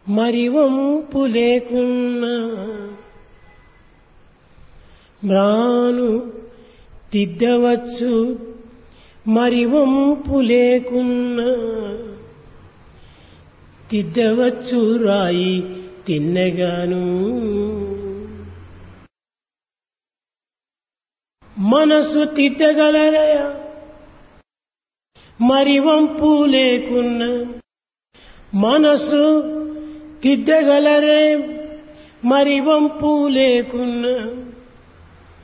మరి వంపు లేకున్నా మ్రాను దిద్దవచ్చు మరి వంపు లేకున్నా తిద్దవచ్చు రాయి తిన్నగాను మనసు తిద్దగలరయ మరి వంపు లేకున్నా మనసు తిద్దగలరే మరి వంపు లేకున్నా